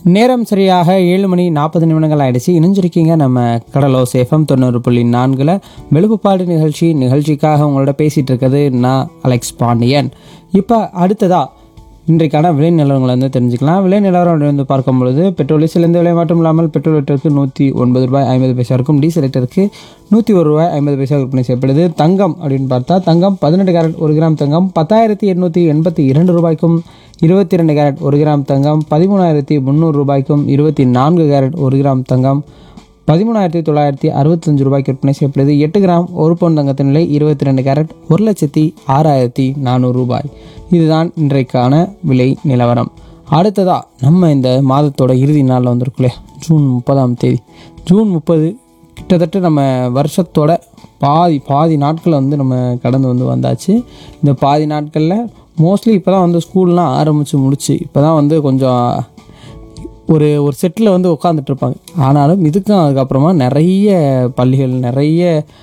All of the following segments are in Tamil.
நேரம் சரியாக ஏழு மணி நாற்பது நிமிடங்கள் ஆயிடுச்சு இணைஞ்சிருக்கீங்க நம்ம கடலோ சேஃபம் தொண்ணூறு புள்ளி நான்கில் வெளுப்புப்பாடு நிகழ்ச்சி நிகழ்ச்சிக்காக உங்களோட பேசிகிட்டு இருக்கிறது நான் அலெக்ஸ் பாண்டியன் இப்போ அடுத்ததா இன்றைக்கான விலை நிலவரங்களை வந்து தெரிஞ்சுக்கலாம் விலை நிலவரம் வந்து பார்க்கும் பொழுது பெட்ரோல் சிலிண்டர் விலை மட்டும் இல்லாமல் பெட்ரோல் லிட்டருக்கு நூற்றி ஒன்பது ரூபாய் ஐம்பது பைசா இருக்கும் டீசல் லிட்டருக்கு நூற்றி ஒரு ரூபாய் ஐம்பது பைசா விற்பனை செய்யப்படுது தங்கம் அப்படின்னு பார்த்தா தங்கம் பதினெட்டு கேரட் ஒரு கிராம் தங்கம் பத்தாயிரத்தி எண்ணூற்றி எண்பத்தி இரண்டு ரூபாய்க்கும் இருபத்தி ரெண்டு கேரட் ஒரு கிராம் தங்கம் பதிமூணாயிரத்தி முந்நூறு ரூபாய்க்கும் இருபத்தி நான்கு கேரட் ஒரு கிராம் தங்கம் பதிமூணாயிரத்தி தொள்ளாயிரத்தி அறுபத்தஞ்சு ரூபாய்க்கு விற்பனை செய்யப்படுது எட்டு கிராம் ஒரு பவுன் தங்கத்தின் விலை இருபத்தி ரெண்டு கேரட் ஒரு லட்சத்தி ஆறாயிரத்தி நானூறு ரூபாய் இதுதான் இன்றைக்கான விலை நிலவரம் அடுத்ததா நம்ம இந்த மாதத்தோட இறுதி நாளில் வந்திருக்கோம் இல்லையா ஜூன் முப்பதாம் தேதி ஜூன் முப்பது கிட்டத்தட்ட நம்ம வருஷத்தோட பாதி பாதி நாட்கள் வந்து நம்ம கடந்து வந்து வந்தாச்சு இந்த பாதி நாட்களில் மோஸ்ட்லி இப்போ தான் வந்து ஸ்கூல்லாம் ஆரம்பித்து முடிச்சு இப்போ தான் வந்து கொஞ்சம் ஒரு ஒரு செட்டில் வந்து உட்காந்துட்டு இருப்பாங்க ஆனாலும் இதுக்கும் அதுக்கப்புறமா நிறைய பள்ளிகள் நிறைய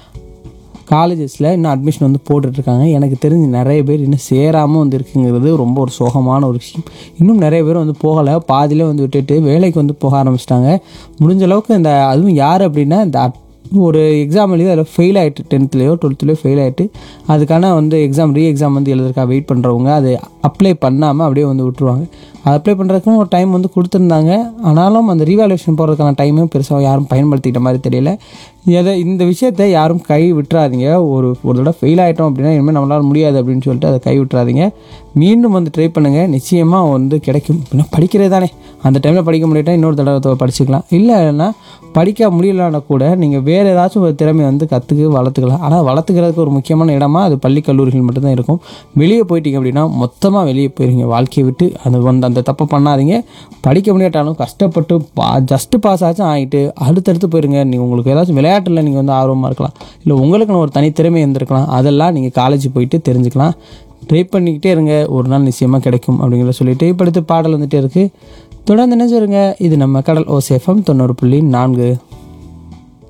காலேஜஸில் இன்னும் அட்மிஷன் வந்து போட்டுட்ருக்காங்க எனக்கு தெரிஞ்சு நிறைய பேர் இன்னும் சேராமல் வந்து இருக்குங்கிறது ரொம்ப ஒரு சோகமான ஒரு விஷயம் இன்னும் நிறைய பேர் வந்து போகலை பாதியிலே வந்து விட்டுட்டு வேலைக்கு வந்து போக ஆரம்பிச்சிட்டாங்க முடிஞ்ச அளவுக்கு இந்த அதுவும் யார் அப்படின்னா இந்த அட்- ஒரு எக்ஸாம் எழுதி அதில் ஃபெயில் ஆகிட்டு டென்த்லேயோ டுவெல்த்லேயோ ஃபெயில் ஆகிட்டு அதுக்கான வந்து எக்ஸாம் ரீ எக்ஸாம் வந்து எழுதுறதுக்காக வெயிட் பண்ணுறவங்க அது அப்ளை பண்ணாமல் அப்படியே வந்து விட்டுருவாங்க அது அப்ளை பண்ணுறதுக்கும் ஒரு டைம் வந்து கொடுத்துருந்தாங்க ஆனாலும் அந்த ரீவாலுவேஷன் போகிறதுக்கான டைமும் பெருசாக யாரும் பயன்படுத்திக்கிட்ட மாதிரி தெரியல எதை இந்த விஷயத்தை யாரும் கை விட்டுறாதீங்க ஒரு ஒரு தடவை ஃபெயில் ஆகிட்டோம் அப்படின்னா இனிமேல் நம்மளால் முடியாது அப்படின்னு சொல்லிட்டு அதை கை விட்டுறாதீங்க மீண்டும் வந்து ட்ரை பண்ணுங்கள் நிச்சயமாக வந்து கிடைக்கும் பின்ன படிக்கிறது தானே அந்த டைமில் படிக்க முடியாட்டா இன்னொரு தடவை படிச்சுக்கலாம் இல்லைன்னா படிக்க முடியலன்னா கூட நீங்கள் வேறு ஏதாச்சும் ஒரு திறமையை வந்து கற்றுக்கு வளர்த்துக்கலாம் ஆனால் வளர்த்துக்கிறதுக்கு ஒரு முக்கியமான இடமா அது பள்ளி கல்லூரிகள் மட்டும்தான் இருக்கும் வெளியே போயிட்டீங்க அப்படின்னா மொத்தமாக வெளியே போயிருங்க வாழ்க்கையை விட்டு அந்த வந்து அந்த தப்பை பண்ணாதீங்க படிக்க முடியாட்டாலும் கஷ்டப்பட்டு பா ஜஸ்ட்டு பாஸ் ஆச்சும் ஆகிட்டு அடுத்தடுத்து போயிருங்க நீங்கள் உங்களுக்கு ஏதாச்சும் விளையாட்டில் நீங்கள் வந்து ஆர்வமாக இருக்கலாம் இல்லை உங்களுக்குன்னு ஒரு தனி திறமை இருந்திருக்கலாம் அதெல்லாம் நீங்கள் காலேஜ் போயிட்டு தெரிஞ்சுக்கலாம் ட்ரை பண்ணிக்கிட்டே இருங்க ஒரு நாள் நிச்சயமாக கிடைக்கும் அப்படிங்கிறத சொல்லிட்டு இப்போ அடுத்து பாடல் வந்துட்டே இருக்குது தொடர்ந்து நினைச்சிருங்க இது நம்ம கடல் ஓசேஃபம் தொண்ணூறு புள்ளி நான்கு